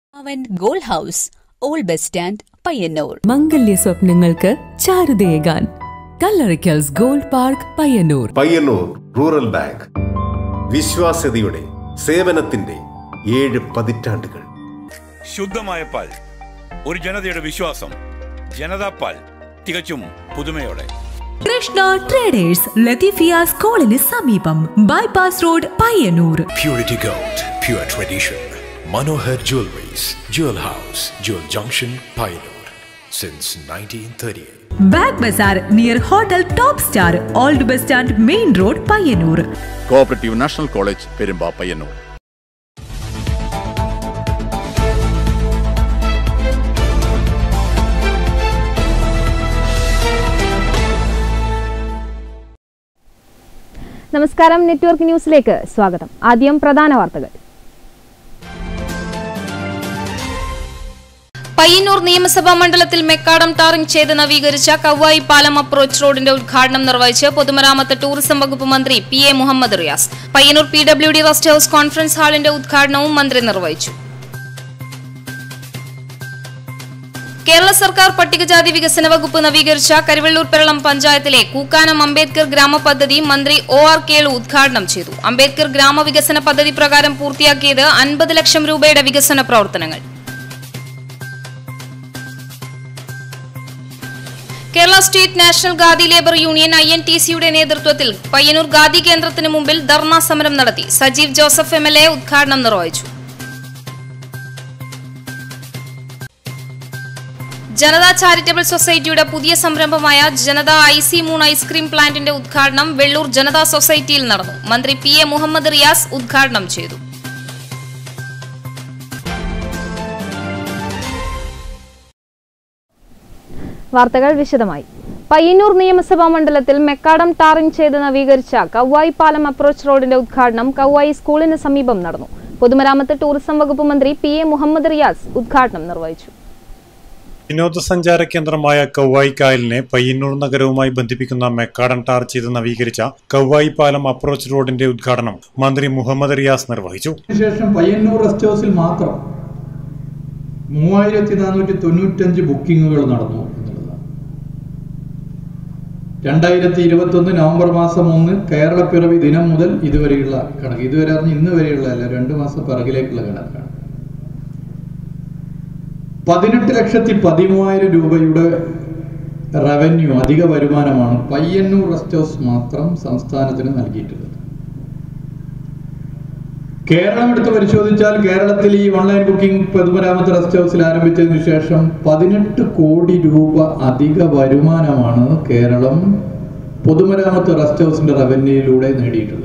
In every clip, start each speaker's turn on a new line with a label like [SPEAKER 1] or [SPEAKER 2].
[SPEAKER 1] അവൻ gold house old bus stand Payyanur
[SPEAKER 2] മംഗല്യ സ്വപ്നങ്ങൾക്ക് ചാരുതയേകാൻ കല്ലറിക്കൽസ് gold park Payyanur
[SPEAKER 3] Payyanur rural bank വിശ്വാസ്യതയുടെ സേവനത്തിന്റെ ഏഴ് പതിറ്റാണ്ടുകൾ
[SPEAKER 4] ശുദ്ധമായ പാൽ ഒരു ജനതയുടെ വിശ്വാസം ജനതാ പാൽ തികച്ചും പുതുമയോടെ
[SPEAKER 2] കൃഷ്ണ ട്രേഡേഴ്സ് ലത്തീഫിയ സ്കൂളിന് സമീപം bypass road Payyanur
[SPEAKER 5] Purity Gold, pure tradition. Manohar Jewelries, Jewel House, Jewel Junction, Pioneer. Since 1938.
[SPEAKER 2] Bag Bazar near hotel top star old bus stand main road Payyanur
[SPEAKER 6] cooperative national college Perumba Payyanur
[SPEAKER 7] നമസ്കാരം നെറ്റ്വർക്ക് ന്യൂസിലേക്ക് സ്വാഗതം ആദ്യം പ്രധാന വാർത്തകൾ
[SPEAKER 8] പയ്യന്നൂർ നിയമസഭാ മണ്ഡലത്തിൽ മെക്കാടം ടാറിംഗ് ചെയ്ത് നവീകരിച്ച കവ്വായി പാലം അപ്രോച്ച് റോഡിന്റെ ഉദ്ഘാടനം നിർവഹിച്ച് പൊതുമരാമത്ത് ടൂറിസം വകുപ്പ് മന്ത്രി P A Muhammad Riyas Payyanur P W D rest house conference ഹാളിന്റെ ഉദ്ഘാടനവും മന്ത്രി നിർവഹിച്ചു കേരള സർക്കാർ പട്ടികജാതി വികസന വകുപ്പ് നവീകരിച്ച കരിവെള്ളൂർ പെരളം പഞ്ചായത്തിലെ കൂക്കാനം അംബേദ്കർ ഗ്രാമപദ്ധതി മന്ത്രി ഒ ആർ കേളു ഉദ്ഘാടനം ചെയ്തു അംബേദ്കർ ഗ്രാമവികസന പദ്ധതി പ്രകാരം പൂർത്തിയാക്കിയത് അൻപത് ലക്ഷം രൂപയുടെ വികസന പ്രവർത്തനങ്ങൾ Kerala state national khadi labour union I N T സിയുടെ നേതൃത്വത്തിൽ പയ്യന്നൂർ ഖാദി കേന്ദ്രത്തിന് മുമ്പിൽ ധർണാ സമരം നടത്തി Sajeev Joseph M L A ഉദ്ഘാടനം നിർവഹിച്ചു ജനത ചാരിറ്റബിൾ സൊസൈറ്റിയുടെ പുതിയ സംരംഭമായ ജനത ഐ സി മൂൺ ഐസ്ക്രീം പ്ലാന്റിന്റെ ഉദ്ഘാടനം വെള്ളൂർ ജനതാ സൊസൈറ്റിയിൽ നടന്നു മന്ത്രി പി എ മുഹമ്മദ് റിയാസ് ഉദ്ഘാടനം ചെയ്തു
[SPEAKER 7] വാർത്തകൾ വിശദമായി പയ്യന്നൂർ നിയമസഭാ മണ്ഡലത്തിൽ മെക്കാടം ടാറിംഗ് ചെയ്ത് നവീകരിച്ച കവ്വായി പാലം അപ്രോച്ച് റോഡിന്റെ ഉദ്ഘാടനം കവ്വായി സ്കൂളിന് സമീപം നടന്നു പൊതുമരാമത്ത് ടൂറിസം വകുപ്പ് മന്ത്രി പി എ മുഹമ്മദ് റിയാസ് ഉദ്ഘാടനം നിർവഹിച്ചു
[SPEAKER 9] വിനോദസഞ്ചാര കേന്ദ്രമായ കൗവായി കായലിനെ പയ്യന്നൂർ നഗരവുമായി ബന്ധിപ്പിക്കുന്ന മെക്കാടൻ ടാർ ചെയ്ത് നവീകരിച്ച കൗവായി പാലം അപ്രോച്ച് റോഡിന്റെ ഉദ്ഘാടനം മന്ത്രി മുഹമ്മദ് റിയാസ് നിർവഹിച്ചു
[SPEAKER 10] ശേഷം പയ്യന്നൂർ റെസ്റ്റ് ഹൗസിൽ മാത്രം മൂവായിരത്തി നാനൂറ്റി തൊണ്ണൂറ്റഞ്ച് ബുക്കിങ്ങുകൾ നടന്നു എന്നുള്ളതാണ് രണ്ടായിരത്തി ഇരുപത്തൊന്ന് നവംബർ മാസം ഒന്ന് കേരളപ്പിറവി ദിനം മുതൽ ഇതുവരെയുള്ള കണക്ക് ഇതുവരെ പറഞ്ഞ് ഇന്ന് വരെയുള്ള അല്ല രണ്ട് മാസം പിറകിലേക്കുള്ള കണക്കാണ് പതിനെട്ട് ലക്ഷത്തി പതിമൂവായിരം രൂപയുടെ റവന്യൂ അധിക വരുമാനമാണ് പയ്യന്നൂർ റെസ്റ്റ് ഹൗസ് മാത്രം സംസ്ഥാനത്തിന് നൽകിയിട്ടുള്ളത് കേരളം എടുത്ത് പരിശോധിച്ചാൽ കേരളത്തിൽ ഈ ഓൺലൈൻ ബുക്കിംഗ് പൊതുമരാമത്ത് റെസ്റ്റ് ഹൗസിൽ ആരംഭിച്ചതിന് ശേഷം പതിനെട്ട് കോടി രൂപ അധിക വരുമാനമാണ് കേരളം പൊതുമരാമത്ത് റെസ്റ്റ് ഹൗസിന്റെ റവന്യൂയിലൂടെ നേടിയിട്ടുള്ളത്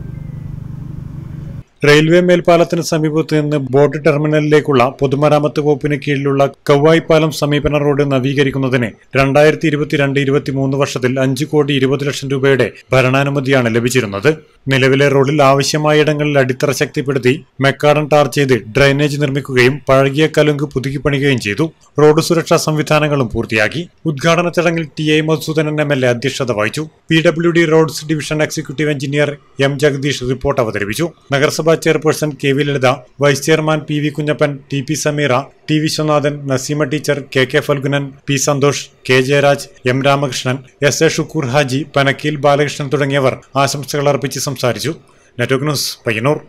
[SPEAKER 9] റെയിൽവേ മേൽപ്പാലത്തിന് സമീപത്ത് നിന്ന് ബോട്ട് ടെർമിനലിലേക്കുള്ള പൊതുമരാമത്ത് വകുപ്പിന് കീഴിലുള്ള കൗവായി പാലം സമീപന റോഡ് നവീകരിക്കുന്നതിന് രണ്ടായിരത്തി ഇരുപത്തിരണ്ട് ഇരുപത്തിമൂന്ന് വർഷത്തിൽ അഞ്ച് കോടി ഇരുപത് ലക്ഷം രൂപയുടെ ഭരണാനുമതിയാണ് ലഭിച്ചിരുന്നത് നിലവിലെ റോഡിൽ ആവശ്യമായ ഇടങ്ങളിൽ അടിത്തറ ശക്തിപ്പെടുത്തി മെക്കാടൻ ടാർ ചെയ്ത് ഡ്രൈനേജ് നിർമ്മിക്കുകയും പഴകിയ കലുങ്ക് പുതുക്കി പണിയുകയും ചെയ്തു റോഡ് സുരക്ഷാ സംവിധാനങ്ങളും പൂർത്തിയാക്കി ഉദ്ഘാടന ചടങ്ങിൽ T I Madhusoodanan M L A അധ്യക്ഷത വഹിച്ചു P W D roads division executive engineer M Jagadeesh report അവതരിപ്പിച്ചു നഗരസഭാ chairperson K V Lalitha vice chairman P V Kunhappan T P Sameera T Viswanathan Naseema teacher K K Phalgunan P Santhosh K Jayaraj M Ramakrishnan S A Shukoor Haji Panakkeel Balakrishnan തുടങ്ങിയവർ ആശംസകൾ അർപ്പിച്ച് സംസാരിച്ചു network news Payyanur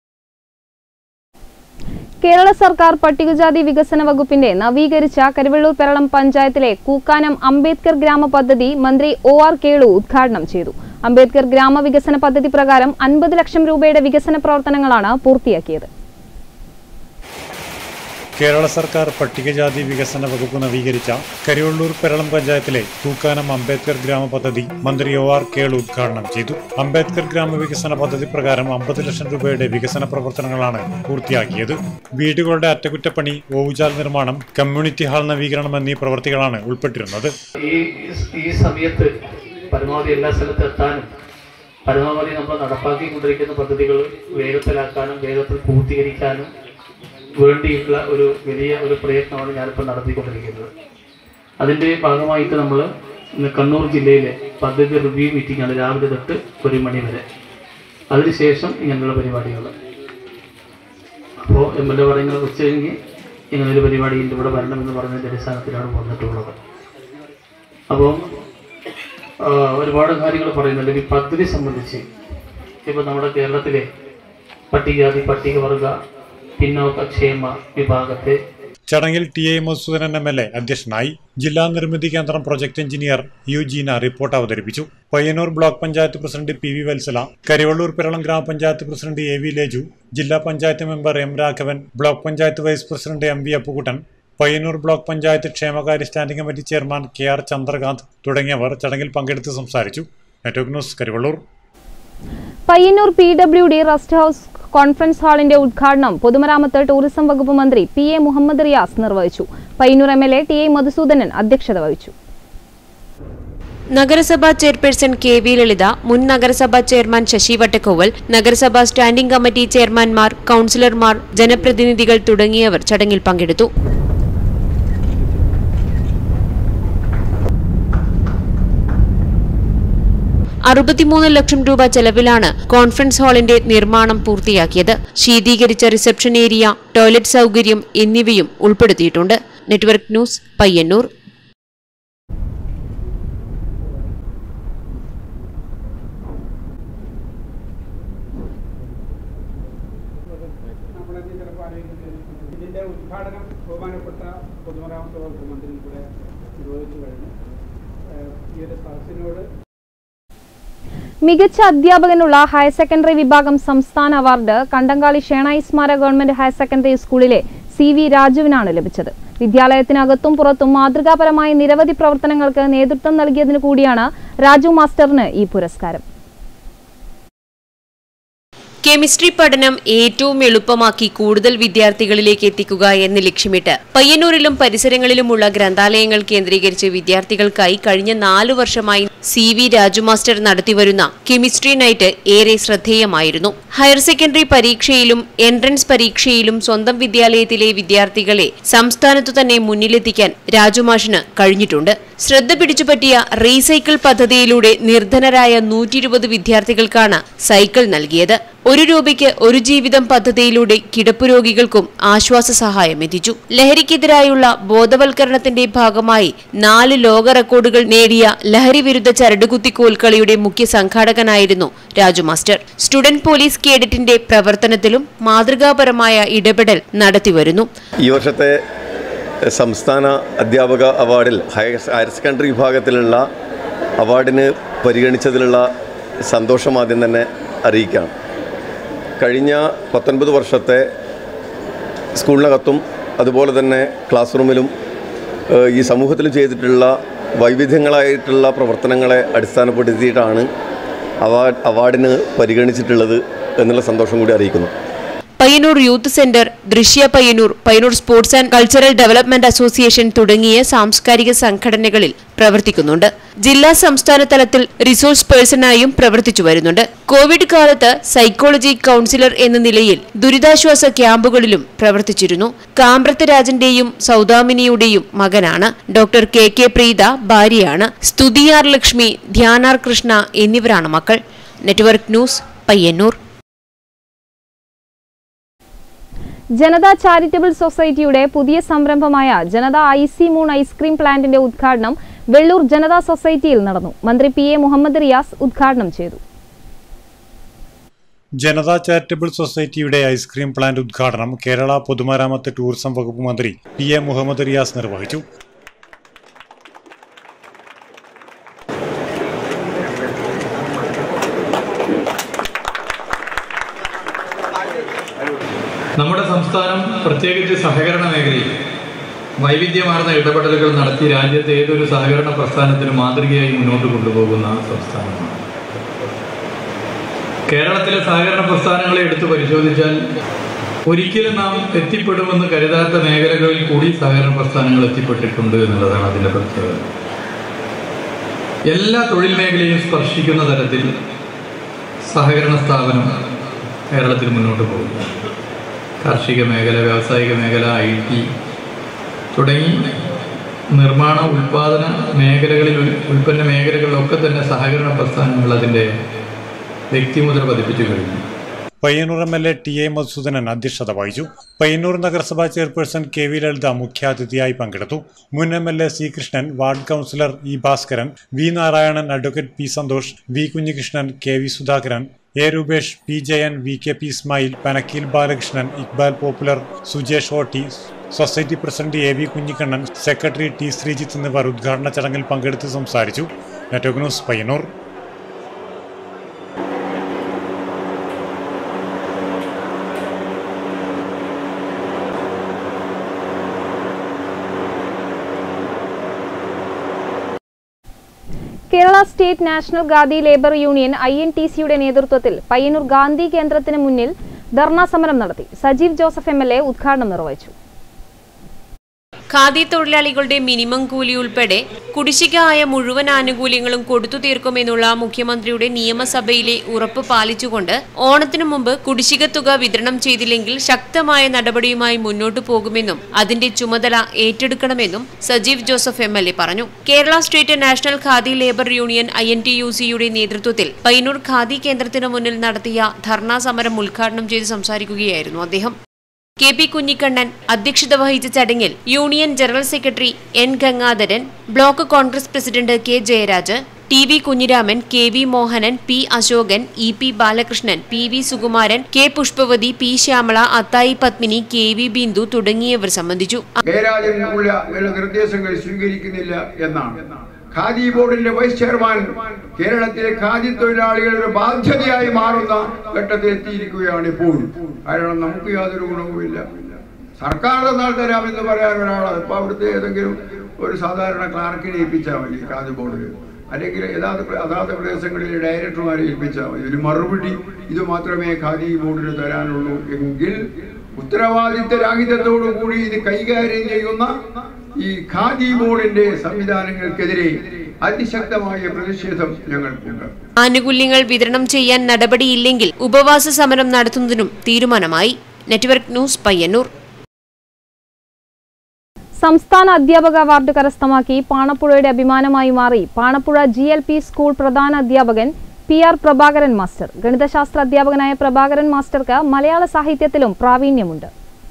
[SPEAKER 7] Kerala സർക്കാർ പട്ടികജാതി വികസന വകുപ്പിന്റെ നവീകരിച്ച കരുവള്ളൂർ പെരളം പഞ്ചായത്തിലെ കൂക്കാനം അംബേദ്കർ ഗ്രാമ പദ്ധതി മന്ത്രി ഒ ആർ കേളു ഉദ്ഘാടനം ചെയ്തു അംബേദ്കർ ഗ്രാമവികസന പദ്ധതി പ്രകാരം അൻപത് ലക്ഷം രൂപയുടെ വികസന പ്രവർത്തനങ്ങളാണ് പൂർത്തിയാക്കിയത്
[SPEAKER 9] കേരള സർക്കാർ പട്ടികജാതി വികസന വകുപ്പ് നവീകരിച്ച കരിവള്ളൂർ പെരളം പഞ്ചായത്തിലെ തൂക്കാനം അംബേദ്കർ ഗ്രാമ പദ്ധതി മന്ത്രി ഒ ആർ കേൾ ഉദ്ഘാടനം ചെയ്തു അംബേദ്കർ ഗ്രാമ വികസന പദ്ധതി പ്രകാരം അമ്പത് ലക്ഷം രൂപയുടെ വികസന പ്രവർത്തനങ്ങളാണ് പൂർത്തിയാക്കിയത് വീടുകളുടെ അറ്റകുറ്റപ്പണി ഓവുചാൽ നിർമ്മാണം കമ്മ്യൂണിറ്റി ഹാൾ നവീകരണം എന്നീ പ്രവൃത്തികളാണ് ഉൾപ്പെട്ടിരുന്നത്
[SPEAKER 11] ഈ ഈ സമയത്ത് പരമാവധി എല്ലാ സ്ഥലത്തും എത്താനും പരമാവധി നമ്മൾ നടപ്പാക്കിക്കൊണ്ടിരിക്കുന്ന പദ്ധതികൾ വേഗത്തിലാക്കാനും വേഗത്തിൽ പൂർത്തീകരിക്കാനും വേണ്ടിയിട്ടുള്ള ഒരു വലിയ ഒരു പ്രയത്നമാണ് ഞാനിപ്പോൾ നടത്തിക്കൊണ്ടിരിക്കുന്നത് അതിൻ്റെ ഭാഗമായിട്ട് നമ്മൾ ഇന്ന് കണ്ണൂർ ജില്ലയിലെ പദ്ധതി റിവ്യൂ മീറ്റിംഗ് ആണ് രാവിലെ തൊട്ട് ഒരു മണി വരെ അതിനുശേഷം ഇങ്ങനെയുള്ള പരിപാടികൾ അപ്പോൾ എം എൽ എ പറയുന്നത് ഉച്ച കഴിഞ്ഞ് ഇങ്ങനൊരു പരിപാടിയിൽ ഇവിടെ വരണമെന്ന് പറഞ്ഞതിൻ്റെ അടിസ്ഥാനത്തിലാണ് വന്നിട്ടുള്ളത് അപ്പം ആ, ഒരുപാട് കാര്യങ്ങൾ പറയുന്നുണ്ട് ഈ പദ്ധതി സംബന്ധിച്ച് ഇപ്പോൾ നമ്മുടെ കേരളത്തിലെ പട്ടികജാതി പട്ടികവർഗ പിന്നോക്ക ക്ഷേമ വിഭാഗത്തെ
[SPEAKER 9] ചടങ്ങിൽ T A Masoodan M L A അധ്യക്ഷനായി ജില്ലാ നിർമ്മിതി കേന്ദ്രം project engineer U Jeena report അവതരിപ്പിച്ചു Payyanur block panchayat president P V Vatsala Karivellur Piralam ഗ്രാമപഞ്ചായത്ത് പ്രസിഡന്റ് എ വി ലേജു ജില്ലാ panchayat member M Raghavan block panchayat vice president M V Appukuttan Payyanur block panchayat ക്ഷേമകാര്യ standing committee chairman K R Chandrakanth തുടങ്ങിയവർ ചടങ്ങിൽ പങ്കെടുത്ത് സംസാരിച്ചു network news Karivellur
[SPEAKER 7] Payyanur P W D rest house conference ഹാളിന്റെ ഉദ്ഘാടനം പൊതുമരാമത്ത് ടൂറിസം വകുപ്പ് മന്ത്രി പി എ മുഹമ്മദ് റിയാസ് നിർവഹിച്ചു Payyanur M L A T A Madhusoodanan അധ്യക്ഷത വഹിച്ചു
[SPEAKER 12] നഗരസഭാ ചെയർപേഴ്സൺ കെ വി ലളിത മുൻ നഗരസഭാ ചെയർമാൻ ശശി വട്ടക്കോവൽ നഗരസഭാ സ്റ്റാൻഡിംഗ് കമ്മിറ്റി ചെയർമാൻമാർ കൌൺസിലർമാർ ജനപ്രതിനിധികൾ തുടങ്ങിയവർ ചടങ്ങിൽ പങ്കെടുത്തു അറുപത്തിമൂന്ന് ലക്ഷം രൂപ ചെലവിലാണ് കോൺഫറൻസ് ഹാളിന്റെ നിർമ്മാണം പൂർത്തിയാക്കിയത് ശീതീകരിച്ച റിസപ്ഷൻ ഏരിയ ടോയ്ലറ്റ് സൗകര്യം എന്നിവയും ഉൾപ്പെടുത്തിയിട്ടുണ്ട് നെറ്റ്വർക്ക് ന്യൂസ് പയ്യന്നൂർ
[SPEAKER 13] ഇതിന്റെ ഉദ്ഘാടനം ബഹുമാനപ്പെട്ട പൊതുമരാമത്ത് വകുപ്പ് മന്ത്രി ഇവിടെ നിർവഹിച്ചു കഴിഞ്ഞു ഏഹ് ഈ ഒരു സദസ്സിനോട്
[SPEAKER 7] മികച്ച അധ്യാപകനുള്ള ഹയർ സെക്കൻഡറി വിഭാഗം സംസ്ഥാന അവാർഡ് കണ്ടങ്കാളി ഷേണായി സ്മാര ഗവൺമെന്റ് ഹയർ സെക്കൻഡറി സ്കൂളിലെ സി വി രാജുവിനാണ് ലഭിച്ചത് വിദ്യാലയത്തിനകത്തും പുറത്തും മാതൃകാപരമായ നിരവധി പ്രവർത്തനങ്ങൾക്ക് നേതൃത്വം നൽകിയതിനു കൂടിയാണ് രാജു മാസ്റ്ററിന് ഈ പുരസ്കാരം
[SPEAKER 12] കെമിസ്ട്രി പഠനം ഏറ്റവും എളുപ്പമാക്കി കൂടുതൽ വിദ്യാർത്ഥികളിലേക്ക് എത്തിക്കുക എന്ന് ലക്ഷ്യമിട്ട് പയ്യന്നൂരിലും പരിസരങ്ങളിലുമുള്ള ഗ്രന്ഥാലയങ്ങൾ കേന്ദ്രീകരിച്ച് വിദ്യാർത്ഥികൾക്കായി കഴിഞ്ഞ നാലു വർഷമായി സി വി രാജു മാസ്റ്റർ നടത്തിവരുന്ന കെമിസ്ട്രി നൈറ്റ് ഏറെ ശ്രദ്ധേയമായിരുന്നു ഹയർ സെക്കൻഡറി പരീക്ഷയിലും എൻട്രൻസ് പരീക്ഷയിലും സ്വന്തം വിദ്യാലയത്തിലെ വിദ്യാർത്ഥികളെ സംസ്ഥാനത്തു തന്നെ മുന്നിലെത്തിക്കാൻ രാജുമാഷിന് കഴിഞ്ഞിട്ടുണ്ട് ശ്രദ്ധ പിടിച്ചുപറ്റിയ റീസൈക്കിൾ പദ്ധതിയിലൂടെ നിർധനരായ നൂറ്റി ഇരുപത് വിദ്യാർത്ഥികൾക്കാണ് സൈക്കിൾ നൽകിയത് ഒരു രൂപയ്ക്ക് ഒരു ജീവിതം പദ്ധതിയിലൂടെ കിടപ്പു രോഗികൾക്കും ആശ്വാസ സഹായം എത്തിച്ചു ലഹരിക്കെതിരായുള്ള ബോധവൽക്കരണത്തിന്റെ ഭാഗമായി നാല് ലോക റെക്കോർഡുകൾ നേടിയ ലഹരി വിരുദ്ധ ചരടുകുത്തി കോൽക്കളിയുടെ മുഖ്യ സംഘാടകനായിരുന്നു രാജു മാസ്റ്റർ സ്റ്റുഡന്റ് പോലീസ് കേഡറ്റിന്റെ പ്രവർത്തനത്തിലും മാതൃകാപരമായ ഇടപെടൽ നടത്തിവരുന്നു
[SPEAKER 14] ഈ വർഷത്തെ സംസ്ഥാന അധ്യാപക അവാർഡിൽ ഹയർ ഹയർ സെക്കൻഡറി വിഭാഗത്തിലുള്ള അവാർഡിന് പരിഗണിച്ചതിലുള്ള സന്തോഷം ആദ്യം തന്നെ അറിയിക്കാം കഴിഞ്ഞ പത്തൊൻപത് വർഷത്തെ സ്കൂളിനകത്തും അതുപോലെ തന്നെ ക്ലാസ് റൂമിലും ഏഹ്, ഈ സമൂഹത്തിൽ ചെയ്തിട്ടുള്ള വൈവിധ്യങ്ങളായിട്ടുള്ള പ്രവർത്തനങ്ങളെ അടിസ്ഥാനപ്പെടുത്തിയിട്ടാണ് അവാർഡ് അവാർഡിന് പരിഗണിച്ചിട്ടുള്ളത് എന്നുള്ള സന്തോഷം കൂടി അറിയിക്കുന്നു
[SPEAKER 12] Payyanur youth centre Drishya Payyanur Payyanur sports and cultural development association തുടങ്ങിയ സാംസ്കാരിക സംഘടനകളിൽ പ്രവർത്തിക്കുന്നുണ്ട് ജില്ലാ സംസ്ഥാന തലത്തിൽ റിസോഴ്സ് പേഴ്സണായും പ്രവർത്തിച്ചു വരുന്നുണ്ട് കോവിഡ് കാലത്ത് സൈക്കോളജി കൗൺസിലർ എന്ന നിലയിൽ ദുരിതാശ്വാസ ക്യാമ്പുകളിലും പ്രവർത്തിച്ചിരുന്നു കാമ്പ്രത്ത് രാജന്റെയും സൗദാമിനിയുടെയും മകനാണ് ഡോക്ടർ കെ കെ പ്രീത ഭാര്യയാണ് സ്തുതിയാർ ലക്ഷ്മി ധ്യാനാർ കൃഷ്ണ എന്നിവരാണ് മക്കൾ network news Payyanur
[SPEAKER 7] Janatha charitable സൊസൈറ്റിയുടെ പുതിയ സംരംഭമായ ജനത ഐ സി മൂൺ ഐസ്ക്രീം പ്ലാന്റിന്റെ ഉദ്ഘാടനം വെള്ളൂർ ജനതാ സൊസൈറ്റിയിൽ നടന്നു മന്ത്രി പി എ മുഹമ്മദ് റിയാസ് ഉദ്ഘാടനം ചെയ്തു
[SPEAKER 9] ജനതാ ചാരിറ്റബിൾ സൊസൈറ്റിയുടെ ഐസ്ക്രീം പ്ലാന്റ് ഉദ്ഘാടനം കേരള പൊതുമരാമത്ത് ടൂറിസം വകുപ്പ് മന്ത്രി പി എ മുഹമ്മദ് റിയാസ് നിർവഹിച്ചു
[SPEAKER 10] നമ്മുടെ സംസ്ഥാനം പ്രത്യേകിച്ച് സഹകരണ മേഖലയിൽ വൈവിധ്യമാർന്ന ഇടപെടലുകൾ നടത്തി രാജ്യത്തെ ഏതൊരു സഹകരണ പ്രസ്ഥാനത്തിന് മാതൃകയായി മുന്നോട്ട് കൊണ്ടുപോകുന്ന സംസ്ഥാനമാണ് കേരളത്തിലെ സഹകരണ പ്രസ്ഥാനങ്ങളെ എടുത്തു പരിശോധിച്ചാൽ ഒരിക്കലും നാം എത്തിപ്പെടുമെന്ന് കരുതാത്ത മേഖലകളിൽ കൂടി സഹകരണ പ്രസ്ഥാനങ്ങൾ എത്തിപ്പെട്ടിട്ടുണ്ട് എന്നുള്ളതാണ് അതിൻ്റെ പ്രത്യേകത എല്ലാ തൊഴിൽ മേഖലയും സ്പർശിക്കുന്ന തരത്തിൽ സഹകരണ സ്ഥാപനം കേരളത്തിൽ മുന്നോട്ട് പോകുന്നു കാർഷിക മേഖല വ്യാവസായിക മേഖല ഐ ടി തുടങ്ങി നിർമ്മാണ ഉൽപാദന മേഖലകളിൽ ഉൽ- ഉൽപ്പന്ന മേഖലകളിലൊക്കെ തന്നെ സഹകരണ പ്രസ്ഥാനങ്ങൾ അതിൻ്റെ വ്യക്തിമുദ്ര പതിപ്പിച്ചു കഴിഞ്ഞു
[SPEAKER 9] Payyanur M L A T A Madhusoodanan അധ്യക്ഷത വഹിച്ചു പയ്യന്നൂർ നഗരസഭാ ചെയർപേഴ്സൺ കെ വി ലളിത മുഖ്യാതിഥിയായി പങ്കെടുത്തു മുൻ M L A C Krishnan ward councillor E Bhaskaran V Narayanan advocate P Santhosh V Kunhikrishnan K V Sudhakaran A Rupesh P Jayan V K P Ismail Panakkeel Balakrishnan Iqbal popular Sujesh ഓട്ടി society president A V Kunhikannan secretary T Sreejith എന്നിവർ ഉദ്ഘാടന ചടങ്ങിൽ പങ്കെടുത്ത് സംസാരിച്ചു network news Payyanur
[SPEAKER 7] Kerala state national khadi labour union I N T സിയുടെ നേതൃത്വത്തിൽ പയ്യന്നൂർ ഗാന്ധി കേന്ദ്രത്തിന് മുന്നിൽ ധർണാ സമരം നടത്തി Sajeev Joseph M L A ഉദ്ഘാടനം നിർവഹിച്ചു
[SPEAKER 12] ഖാദി തൊഴിലാളികളുടെ മിനിമം കൂലി ഉൾപ്പെടെ കുടിശ്ശിക ആയ മുഴുവൻ ആനുകൂല്യങ്ങളും കൊടുത്തു തീർക്കുമെന്നുള്ള മുഖ്യമന്ത്രിയുടെ നിയമസഭയിലെ ഉറപ്പ് പാലിച്ചുകൊണ്ട് ഓണത്തിനു മുമ്പ് കുടിശ്ശിക തുക വിതരണം ചെയ്തില്ലെങ്കിൽ ശക്തമായ നടപടിയുമായി മുന്നോട്ടു പോകുമെന്നും അതിന്റെ ചുമതല ഏറ്റെടുക്കണമെന്നും Sajeev Joseph M L A പറഞ്ഞു Kerala state national khadi labour union I N T U സിയുടെ നേതൃത്വത്തിൽ പയ്യന്നൂർ ഖാദി കേന്ദ്രത്തിനു മുന്നിൽ നടത്തിയ ധർണാ സമരം ഉദ്ഘാടനം ചെയ്ത് സംസാരിക്കുകയായിരുന്നു അദ്ദേഹം കെ പി കുഞ്ഞിക്കണ്ണൻ അധ്യക്ഷത വഹിച്ച ചടങ്ങിൽ union general secretary N Gangadharan block Congress president K Jayaraj T V Kunhiraman K V Mohanan P Asokan E P Balakrishnan P V Sukumaran K Pushpavathi P Shyamala Athayi Padmini K V Bindu തുടങ്ങിയവർ സംബന്ധിച്ചു
[SPEAKER 15] ജയരാജനുള്ള വല്ല നിർദ്ദേശങ്ങൾ സ്വീകരിക്കുന്നില്ല എന്നാണ് ഖാദി ബോർഡിന്റെ വൈസ് ചെയർമാൻ കേരളത്തിലെ ഖാദി തൊഴിലാളികളുടെ ബാധ്യതയായി മാറുന്ന ഘട്ടത്തിൽ എത്തിയിരിക്കുകയാണ് ഇപ്പോൾ കാരണം നമുക്ക് യാതൊരു ഗുണവുമില്ല സർക്കാർ തന്നാൽ തരാമെന്ന് പറയാൻ ഒരാളാണ് ഇപ്പൊ അവിടുത്തെ ഏതെങ്കിലും ഒരു സാധാരണ ക്ലാർക്കിനെ ഏൽപ്പിച്ചാൽ മതി ഖാദി ബോർഡിൽ അല്ലെങ്കിൽ യഥാർത്ഥ അതാത് പ്രദേശങ്ങളിൽ ഡയറക്ടർമാരെ ഏൽപ്പിച്ചാൽ മതി ഒരു മറുപടി ഇത് മാത്രമേ ഖാദി ബോർഡിന് തരാനുള്ളൂ എങ്കിൽ ഉത്തരവാദിത്ത രാഹിത്യത്തോടു കൂടി ഇത് കൈകാര്യം ചെയ്യുന്ന ഈ ഖാദി ബോർഡിന്റെ സംവിധാനങ്ങൾക്കെതിരെ അതിശക്തമായ പ്രതിഷേധം ഞങ്ങൾക്കുണ്ട്
[SPEAKER 12] ആനുകൂല്യങ്ങൾ വിതരണം ചെയ്യാൻ നടപടിയില്ലെങ്കിൽ ഉപവാസ സമരം നടത്തുന്നതിനും തീരുമാനമായി നെറ്റ്വർക്ക് ന്യൂസ് പയ്യന്നൂർ
[SPEAKER 7] സംസ്ഥാന അധ്യാപക അവാർഡ് കരസ്ഥമാക്കി പാണപ്പുഴയുടെ അഭിമാനമായി മാറി Panappuzha G L P school പ്രധാന അധ്യാപകൻ പി ആർ പ്രഭാകരൻ മാസ്റ്റർ ഗണിതശാസ്ത്ര അധ്യാപകനായ പ്രഭാകരൻ മാസ്റ്റർക്ക് മലയാള സാഹിത്യത്തിലും പ്രാവീണ്യമുണ്ട്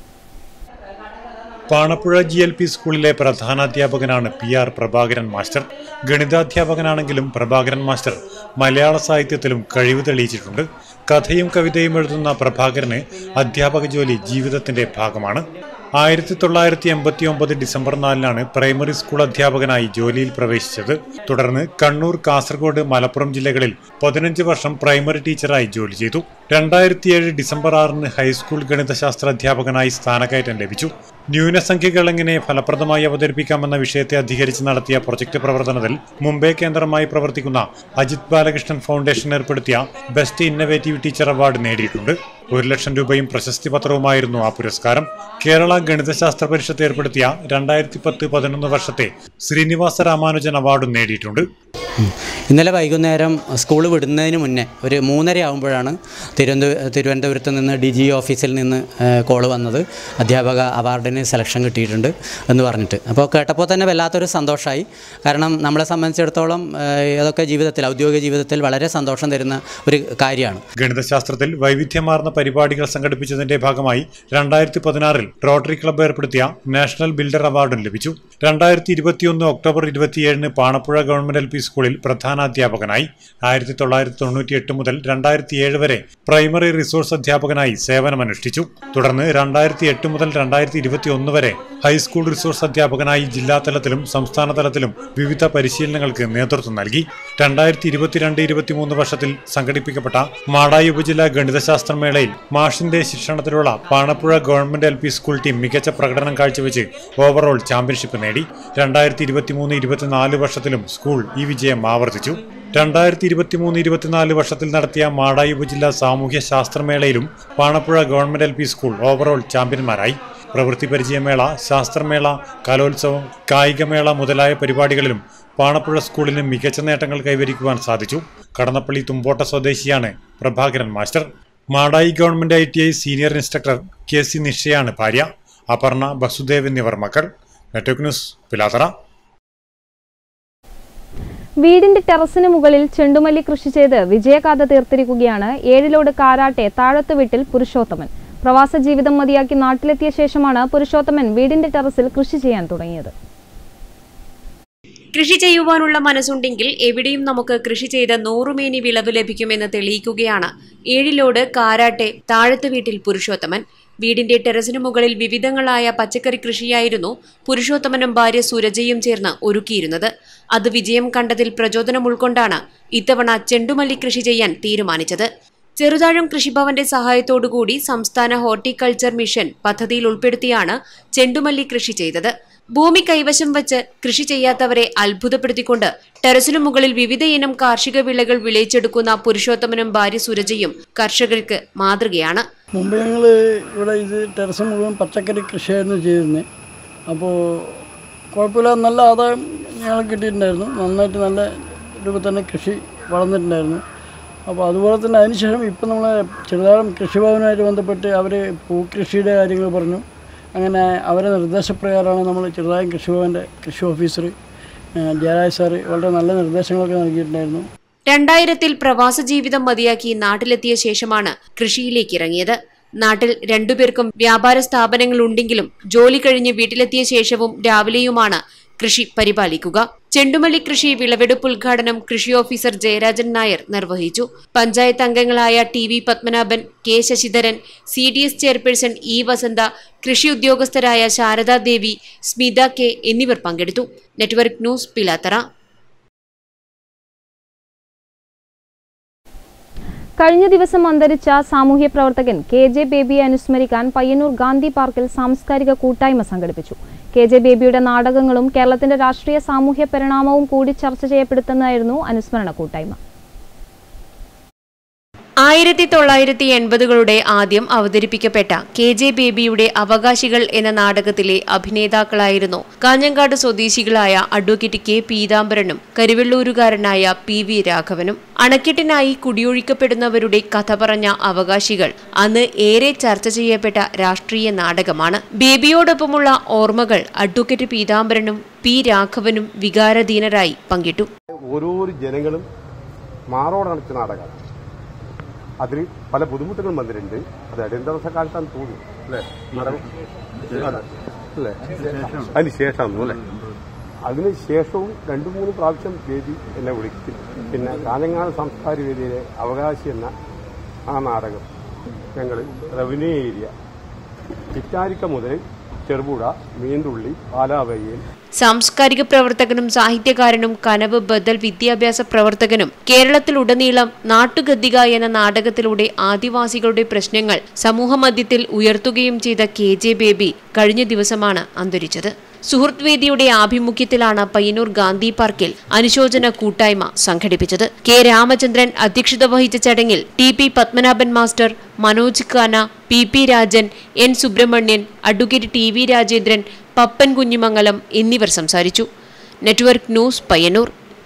[SPEAKER 9] പാണപ്പുഴ ജി എൽ പി സ്കൂളിലെ പ്രധാനാധ്യാപകനാണ് പി ആർ പ്രഭാകരൻ മാസ്റ്റർ ഗണിതാധ്യാപകനാണെങ്കിലും പ്രഭാകരൻ മാസ്റ്റർ മലയാള സാഹിത്യത്തിലും കഴിവ് തെളിയിച്ചിട്ടുണ്ട് കഥയും കവിതയും എഴുതുന്ന പ്രഭാകരന് അധ്യാപക ജോലി ജീവിതത്തിന്റെ ഭാഗമാണ് ആയിരത്തി തൊള്ളായിരത്തി എൺപത്തി ഒമ്പത് ഡിസംബർ നാലിനാണ് പ്രൈമറി സ്കൂൾ അധ്യാപകനായി ജോലിയിൽ പ്രവേശിച്ചത് തുടർന്ന് കണ്ണൂർ കാസർഗോഡ് മലപ്പുറം ജില്ലകളിൽ പതിനഞ്ച് വർഷം പ്രൈമറി ടീച്ചറായി ജോലി ചെയ്തു രണ്ടായിരത്തിയേഴ് ഡിസംബർ ആറിന് ഹൈസ്കൂൾ ഗണിതശാസ്ത്ര അധ്യാപകനായി സ്ഥാനക്കയറ്റം ലഭിച്ചു ന്യൂനസംഖ്യകൾ എങ്ങനെ ഫലപ്രദമായി അവതരിപ്പിക്കാമെന്ന വിഷയത്തെ അധികരിച്ച് നടത്തിയ പ്രൊജക്ട് പ്രവർത്തനത്തിൽ മുംബൈ കേന്ദ്രമായി പ്രവർത്തിക്കുന്ന അജിത് ബാലകൃഷ്ണൻ ഫൗണ്ടേഷൻ ഏർപ്പെടുത്തിയ ബെസ്റ്റ് ഇന്നവേറ്റീവ് ടീച്ചർ അവാർഡ് നേടിയിട്ടുണ്ട് ഒരു ലക്ഷം രൂപയും പ്രശസ്തി പത്രവുമായിരുന്നു ആ പുരസ്കാരം കേരള ഗണിതശാസ്ത്ര പരിഷത്ത് ഏർപ്പെടുത്തിയ രണ്ടായിരത്തി പത്ത് പതിനൊന്ന് വർഷത്തെ ശ്രീനിവാസ രാമാനുജൻ അവാർഡും നേടിയിട്ടുണ്ട്
[SPEAKER 16] ഇന്നലെ വൈകുന്നേരം സ്കൂൾ വിടുന്നതിന് മുന്നേ ഒരു മൂന്നര ആകുമ്പോഴാണ് തിരുവനന്തപുരം തിരുവനന്തപുരത്ത് നിന്ന് ഡി ജി ഓഫീസിൽ നിന്ന് കോൾ വന്നത് അധ്യാപക അവാർഡിന് സെലക്ഷൻ കിട്ടിയിട്ടുണ്ട് എന്ന് പറഞ്ഞിട്ട് അപ്പോൾ കേട്ടപ്പോൾ തന്നെ വല്ലാത്തൊരു സന്തോഷമായി കാരണം നമ്മളെ സംബന്ധിച്ചിടത്തോളം ഏഹ്, അതൊക്കെ ജീവിതത്തിൽ ഔദ്യോഗിക ജീവിതത്തിൽ വളരെ സന്തോഷം തരുന്ന ഒരു കാര്യമാണ്
[SPEAKER 9] ഗണിതശാസ്ത്രത്തിൽ വൈവിധ്യമാർന്ന പരിപാടികൾ സംഘടിപ്പിച്ചതിന്റെ ഭാഗമായി രണ്ടായിരത്തി പതിനാറിൽ റോട്ടറി ക്ലബ്ബ് ഏർപ്പെടുത്തിയ നാഷണൽ ബിൽഡർ അവാർഡും ലഭിച്ചു രണ്ടായിരത്തി ഇരുപത്തിയൊന്ന് ഒക്ടോബർ ഇരുപത്തിയേഴിന് പാണപ്പുഴ ഗവൺമെന്റ് എൽ പി സ്കൂളിൽ പ്രധാനാധ്യാപകനായി ആയിരത്തി തൊള്ളായിരത്തി തൊണ്ണൂറ്റി എട്ട് മുതൽ രണ്ടായിരത്തി ഏഴ് വരെ പ്രൈമറി റിസോഴ്സ് അധ്യാപകനായി സേവനമനുഷ്ഠിച്ചു തുടർന്ന് രണ്ടായിരത്തി എട്ട് മുതൽ രണ്ടായിരത്തി ഇരുപത്തി ഒന്ന് വരെ ഹൈസ്കൂൾ റിസോഴ്സ് അധ്യാപകനായി ജില്ലാതലത്തിലും സംസ്ഥാന തലത്തിലും വിവിധ പരിശീലനങ്ങൾക്ക് നേതൃത്വം നൽകി രണ്ടായിരത്തി ഇരുപത്തിരണ്ട് ഇരുപത്തിമൂന്ന് വർഷത്തിൽ സംഘടിപ്പിക്കപ്പെട്ട മാടായി ഉപജില്ലാ ഗണിതശാസ്ത്ര മേളയിൽ മാഷിന്റെ ശിക്ഷണത്തിലുള്ള Panappuzha government L P school team മികച്ച പ്രകടനം കാഴ്ചവെച്ച് ഓവറോൾ ചാമ്പ്യൻഷിപ്പ് നേടി രണ്ടായിരത്തി ഇരുപത്തിമൂന്ന് ഇരുപത്തിനാല് വർഷത്തിലും സ്കൂൾ ഈ വിജയം ആവർത്തിച്ചു രണ്ടായിരത്തി ഇരുപത്തിമൂന്ന് ഇരുപത്തിനാല് വർഷത്തിൽ നടത്തിയ മാടായി ഉപജില്ലാ സാമൂഹ്യ ശാസ്ത്രമേളയിലും Panappuzha government L P school overall ചാമ്പ്യന്മാരായി പ്രവൃത്തി പരിചയമേള ശാസ്ത്രമേള കലോത്സവം കായികമേള മുതലായ പരിപാടികളിലും പാണപ്പുഴ സ്കൂളിന് മികച്ച നേട്ടങ്ങൾ കൈവരിക്കുവാൻ സാധിച്ചു കടന്നപ്പള്ളി തുമ്പോട്ട സ്വദേശിയാണ് Prabhakaran master Madayi government I T I senior instructor K C നിഷയാണ് ഭാര്യ അപർണ വസുദേവ് എന്നിവർ മക്കൾ നെറ്റ്വർക്ക് ന്യൂസ് പിലാത്തറ
[SPEAKER 7] വീടിന്റെ ടെറസിന് മുകളിൽ ചെണ്ടുമല്ലി കൃഷി ചെയ്ത് വിജയഗാഥ തീർത്തിരിക്കുകയാണ് ഏഴിലോട് കാരാട്ടെ താഴത്തു വീട്ടിൽ പുരുഷോത്തമൻ പ്രവാസ ജീവിതം മതിയാക്കി നാട്ടിലെത്തിയ ശേഷമാണ് പുരുഷോത്തമൻ വീടിന്റെ ടെറസിൽ കൃഷി ചെയ്യാൻ തുടങ്ങിയത്
[SPEAKER 12] കൃഷി ചെയ്യുവാനുള്ള മനസ്സുണ്ടെങ്കിൽ എവിടെയും നമുക്ക് കൃഷി ചെയ്ത് നൂറുമേനി വിളവ് ലഭിക്കുമെന്ന് തെളിയിക്കുകയാണ് ഏഴിലോട് കാരാട്ടെ താഴത്ത് വീട്ടിൽ പുരുഷോത്തമൻ വീടിന്റെ ടെറസിനു മുകളിൽ വിവിധങ്ങളായ പച്ചക്കറി കൃഷിയായിരുന്നു പുരുഷോത്തമനും ഭാര്യ സുരജയും ചേർന്ന് ഒരുക്കിയിരുന്നത് അത് വിജയം കണ്ടതിൽ പ്രചോദനം ഉൾക്കൊണ്ടാണ് ഇത്തവണ ചെണ്ടുമല്ലി കൃഷി ചെയ്യാൻ തീരുമാനിച്ചത് ചെറുതാഴം കൃഷിഭവന്റെ സഹായത്തോടുകൂടി സംസ്ഥാന ഹോർട്ടിക്കൾച്ചർ മിഷൻ പദ്ധതിയിൽ ഉൾപ്പെടുത്തിയാണ് ചെണ്ടുമല്ലി കൃഷി ചെയ്തത് ഭൂമി കൈവശം വച്ച് കൃഷി ചെയ്യാത്തവരെ അത്ഭുതപ്പെടുത്തിക്കൊണ്ട് ടെറസിനു മുകളിൽ വിവിധ ഇനം കാർഷിക വിളകൾ വിളയിച്ചെടുക്കുന്ന പുരുഷോത്തമനും ഭാര്യ സുരജയും കർഷകർക്ക് മാതൃകയാണ്
[SPEAKER 17] മുമ്പ് ഞങ്ങൾ ഇവിടെ ഇത് ടെറസ് മുഴുവൻ പച്ചക്കറി കൃഷിയായിരുന്നു ചെയ്തിരുന്നത് അപ്പോൾ കുഴപ്പമില്ല നല്ല ആദായം ഞങ്ങൾ കിട്ടിയിട്ടുണ്ടായിരുന്നു നന്നായിട്ട് നല്ല രൂപത്തിൽ തന്നെ കൃഷി വളർന്നിട്ടുണ്ടായിരുന്നു അപ്പോൾ അതുപോലെ തന്നെ അതിനുശേഷം ഇപ്പം നമ്മൾ ചെറുതാഴം കൃഷിഭവനുമായിട്ട് ബന്ധപ്പെട്ട് അവർ പൂക്കൃഷിയുടെ കാര്യങ്ങൾ പറഞ്ഞു അങ്ങനെ അവരെ നിർദ്ദേശപ്രകാരമാണ് നമ്മൾ ചെറുതാഴം കൃഷിഭവൻ്റെ കൃഷി ഓഫീസർ ജയരാജ് സാറ് വളരെ നല്ല നിർദ്ദേശങ്ങളൊക്കെ നൽകിയിട്ടുണ്ടായിരുന്നു
[SPEAKER 12] രണ്ടായിരത്തിൽ പ്രവാസ ജീവിതം മതിയാക്കി നാട്ടിലെത്തിയ ശേഷമാണ് കൃഷിയിലേക്ക് ഇറങ്ങിയത് നാട്ടിൽ രണ്ടുപേർക്കും വ്യാപാര സ്ഥാപനങ്ങളുണ്ടെങ്കിലും ജോലി കഴിഞ്ഞ് വീട്ടിലെത്തിയ ശേഷവും രാവിലെയുമാണ് കൃഷി പരിപാലിക്കുക ചെണ്ടുമല്ലി കൃഷി വിളവെടുപ്പ് ഉദ്ഘാടനം കൃഷി ഓഫീസർ ജയരാജൻ നായർ നിർവഹിച്ചു പഞ്ചായത്ത് അംഗങ്ങളായ T V Padmanabhan K Sasidharan C D S chairperson E Vasantha കൃഷി ഉദ്യോഗസ്ഥരായ ശാരദാദേവി സ്മിത കെ എന്നിവർ പങ്കെടുത്തു നെറ്റ്വർക്ക് ന്യൂസ് പിലാത്തറ
[SPEAKER 7] കഴിഞ്ഞ ദിവസം അന്തരിച്ച സാമൂഹ്യ പ്രവർത്തകൻ കെ ജെ ബേബിയെ അനുസ്മരിക്കാൻ പയ്യന്നൂർ ഗാന്ധി പാർക്കിൽ സാംസ്കാരിക കൂട്ടായ്മ സംഘടിപ്പിച്ചു കെ ജെ ബേബിയുടെ നാടകങ്ങളും കേരളത്തിന്റെ രാഷ്ട്രീയ സാമൂഹ്യ പരിണാമവും കൂടി ചർച്ച ചെയ്യപ്പെടുത്തുന്നതായിരുന്നു അനുസ്മരണ കൂട്ടായ്മ
[SPEAKER 12] ആയിരത്തി തൊള്ളായിരത്തി എൺപതുകളുടെ ആദ്യം അവതരിപ്പിക്കപ്പെട്ട കെ ജെ ബേബിയുടെ അവകാശികൾ എന്ന നാടകത്തിലെ അഭിനേതാക്കളായിരുന്നു കാഞ്ഞങ്ങാട് സ്വദേശികളായ അഡ്വക്കേറ്റ് കെ പീതാംബരനും കരുവള്ളൂരുകാരനായ പി വി രാഘവനും അണക്കെട്ടിനായി കുടിയൊഴിക്കപ്പെടുന്നവരുടെ കഥ പറഞ്ഞ അവകാശികൾ അന്ന് ഏറെ ചർച്ച ചെയ്യപ്പെട്ട രാഷ്ട്രീയ നാടകമാണ് ബേബിയോടൊപ്പമുള്ള ഓർമ്മകൾ അഡ്വക്കേറ്റ് പീതാംബരനും പി രാഘവനും വികാരധീനരായി പങ്കിട്ടു
[SPEAKER 18] ഓരോ ജനങ്ങളും മാറോടണച്ച നാടകമാണ് അതിൽ പല ബുദ്ധിമുട്ടുകളും വന്നിട്ടുണ്ട് അത് അടിയന്തരാവസ്ഥ കാലത്താണ് തോന്നുന്നു അല്ലേ നാടകം അതെ. അല്ലേ അതിന് ശേഷം അല്ലേ അതിന് ശേഷവും രണ്ടു മൂന്ന് പ്രാവശ്യം വേദി എന്നെ വിളിച്ചു പിന്നെ കാഞ്ഞങ്ങാട് സംസ്കാര വേദിയിലെ അവകാശി എന്ന ആ നാടകം ഞങ്ങൾ റവന്യൂ ഏരിയ ചിറ്റാരിക്ക മുതൽ ചെറുപുഴ മീന്തുള്ളി പാലാവയ്യൽ
[SPEAKER 12] സാംസ്കാരിക പ്രവർത്തകനും സാഹിത്യകാരനും കനവ് ബദൽ വിദ്യാഭ്യാസ പ്രവർത്തകനും കേരളത്തിലുടനീളം നാട്ടുഗദ്ദിക എന്ന നാടകത്തിലൂടെ ആദിവാസികളുടെ പ്രശ്നങ്ങൾ സമൂഹമധ്യത്തിൽ ഉയർത്തുകയും ചെയ്ത കെ ജെ ബേബി കഴിഞ്ഞ ദിവസമാണ് അന്തരിച്ചത് സുഹൃത്ത് വേദിയുടെ ആഭിമുഖ്യത്തിലാണ് പയ്യന്നൂർ ഗാന്ധി പാർക്കിൽ അനുശോചന കൂട്ടായ്മ സംഘടിപ്പിച്ചത് കെ രാമചന്ദ്രൻ അധ്യക്ഷത വഹിച്ച ചടങ്ങിൽ T P Padmanabhan master Manoj Khana P P Rajan N Subramanian advocate T V Rajendran Pappan Kunhimangalam എന്നിവർ സംസാരിച്ചു നെറ്റ്വർക്ക് ന്യൂസ് പയ്യന്നൂർ